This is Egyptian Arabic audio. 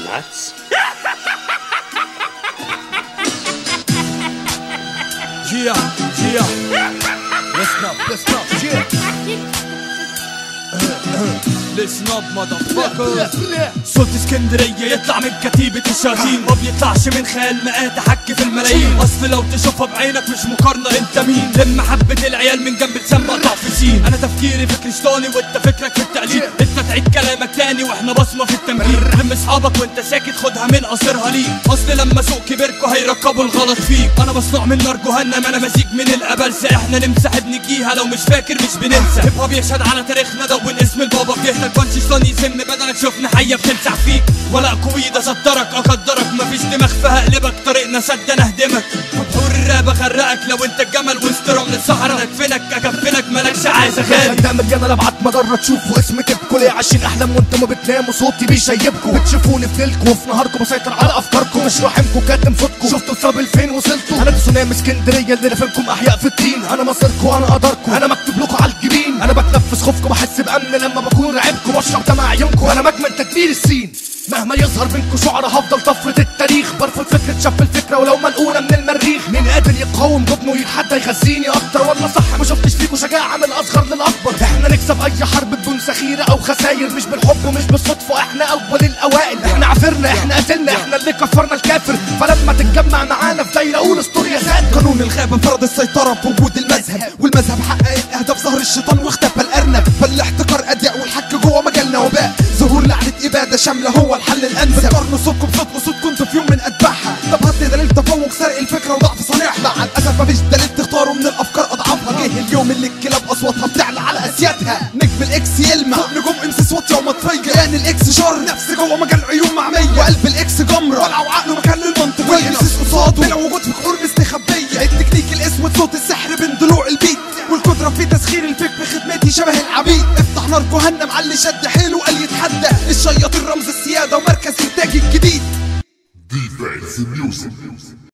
nuts? Yeah, yeah. Listen up, listen up, yeah. Listen up motherfuckers صوت اسكندرية يطلع من كتيبة الشياطين ما بيطلعش من خيال مئات حك في الملايين اصل لو تشوفها بعينك مش مقارنة انت مين لما حبة العيال من جنب لسان مقطع في سين انا تفكيري فكر شيطاني وانت فكرك في التقليد انت تعيد كلامك تاني واحنا بصمة في التمرين لم اصحابك وانت ساكت خدها من قصرها ليك اصل لما سوق كبركوا هيركبوا الغلط فيك انا مصنوع من نار جهنم انا مزيج من الابلسة احنا نمسح ابنجيها لو مش فاكر مش بننسى هيب هوب يشهد على تاريخنا دون اسم البابا في جهتك بنش شيطان يسم بدنك شفنا حية بتلسع فيك ولا قويد اصدرك اقدرك مفيش دماغ فهقلبك طريقنا سد انا اهدمك بحور الراب اغرقك لو انت الجمل وسط رمل الصحراء ندفنك اكفنك مالكش عايز غالي قدام الجنة لبعت مجرة تشوفوا اسم كتبكوا ليه عايشين احلام وانتوا ما بتناموا صوتي بيشيبكوا بتشوفوني في ليلكوا وفي نهاركم بسيطر على افكاركم مش راحمكم كاتم صوتكم شفتوا السبب لفين وصلتوا انا تسونامي اسكندريه اللي رافنكم احياء في الطين انا مصيركم انا قدركم انا مكتوب لكم على الجبين انا بتنفس خوفكم بحس بامن لما بكون راعبكم واشرب دمع عيونكم انا مجمل تدمير السين مهما يظهر منكم شعراء هفضل طفرة التاريخ برفض فكرة شف الفكرة ولو منقولة من المريخ مين قادر يقاوم جبنه ويتحدى يغذيني اكتر ولا صح ما شفتش فيكم شجاعة من الاصغر للاكبر احنا نكسب اي حرب بدون سخيرة او خساير مش بالحب ومش بالصدفة احنا اول الاوائل احنا عافرنا احنا قتلنا احنا اللي كفرنا الكافر فلما تتجمع معانا في دايرة قول اسطور يا ساتر قانون الغابة فرض السيطرة بوجود المذهب والمذهب حقق الأهداف ظهر الشيطان واختفى الأرنب فالاحتكار أضيق والحك جوه مجالنا وباء ظهور لعنة إبادة شاملة هو الحل الأنسب بتقارنوا صوتكم بصوت أسود كنتوا في يوم من أتباعها طب هات لي دليل تفوق سرق الفكرة وضعف صنيعها مع الأسف مفيش دليل تختاروا من الأفكار أضعافها جه اليوم اللي الكلاب أصواتها بتعلى على أسيادها نجم الإكس يلمع فوق نجوم إمس صوت يوم طفية كيان الإكس شر نفس جوه مجال عيون معمية وقلب الإكس جمرة ولع وعقله مكان للمنطقية والإمسيس قصاده بلا وجود في بحور مستخبية التكنيك الأسود صوت السحر بين ضلوع البيت والقدرة في تسخير الفكر بخدمتي شبه العبيد افتح نار جهنم على اللي شد حيله وقال يتحدى الشياطين رمز السيادة ومركز إنتاج الجديد Defense Music.